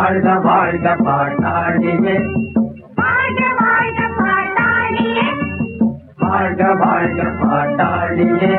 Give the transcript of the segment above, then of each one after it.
வாழ்க வாழ்க பாட்டாளியே வாழ்க வாழ்க பாட்டாளியே வாழ்க வாழ்க பாட்டாளியே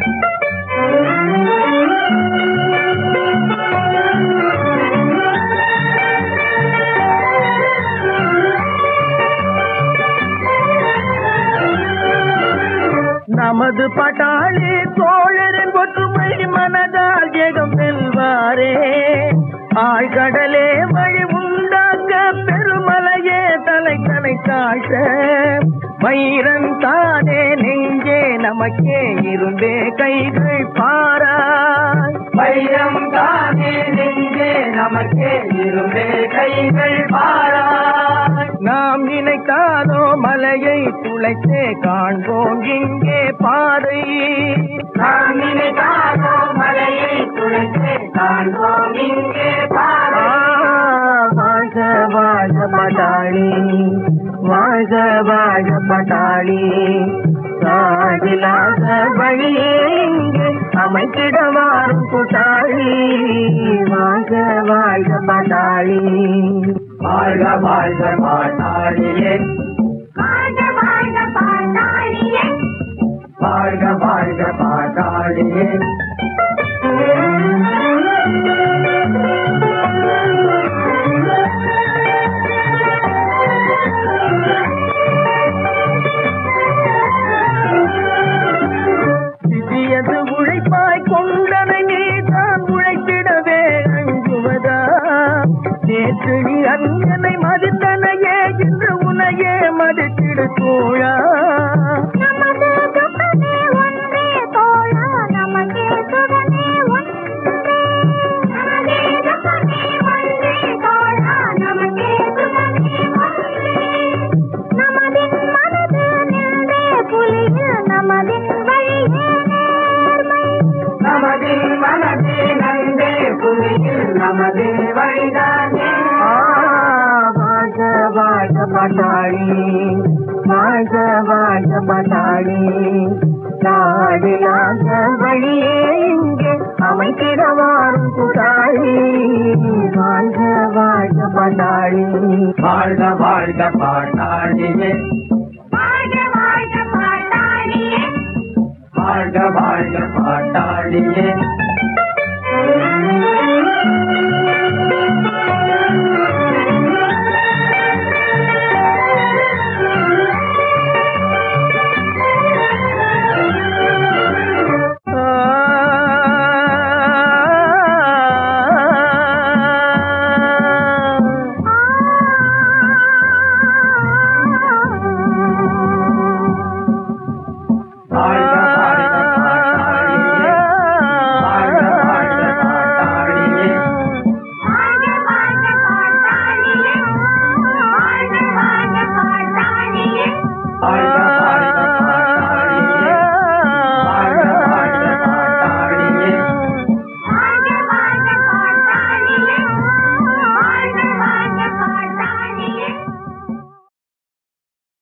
நமது பட்டாளி தோழரின் ஒற்றுமை மனதால் ஜெகம் செல்வாரே ஆழ்கடலே வழி உண்டாக்க பெருமலையே தலை தலை தாழ்த்த வைரன் தானே நெஞ்சே நமக்கே இருந்தே கைகள் பாராய் வைரம் தானே நெஞ்சே நமக்கே இருந்தே கைகள் பாராய் நாம் நினைத்தாலோ மலையை துளைத்தே காண்போம் இங்கே பாதை நாம் நினைத்தாலோ மலையை துளைத்தே காண்போம் இங்கே பாராய் வாழ்க வாழ்க பட்டாளி வாழ்க வாழ்க பட்டாளி சாதிலாக வழியே இங்கே அமைத்திட வாரும் கூட்டாளி வாழ்க வாழ்க பட்டாளி வாழ்க வாழ்க பாட்டாளியே வாழ்க வாழ்க பாட்டாளியே வாழ்க வாழ்க பாட்டாளியே சிறியது உழைப்பாய் கொண்டனை நீதான் உழைத்திடவே அஞ்சுவதா நேற்று நீ அண்ணனை மதித்தனையே இன்று உனையே மதித்திடு தோழா நமது துக்கமே ஒன்றே தோழா நமக்கே சுகமே ஒன்றே நமதே துக்கமே ஒன்றே தோழா நமக்கே சுகமே ஒன்றே நமதின் மனது நின்றே புலியில் நமதின் வழியே நேர்மை நமதின் மனதே நந்தே புவியில் நமதே வழிதானே ஆ, வாழ்க வாழ்க பட்டாளி வாழ்க வாழ்க பட்டாளி நாடிலாக வழியே இங்கே அமைத்திட வாரும் கூட்டாளி வாழ்க வாழ்க பட்டாளி வாழ்க வாழ்க பாட்டாளியே வாழ்க வாழ்க பாட்டாளியே வாழ்க வாழ்க பாட்டாளியே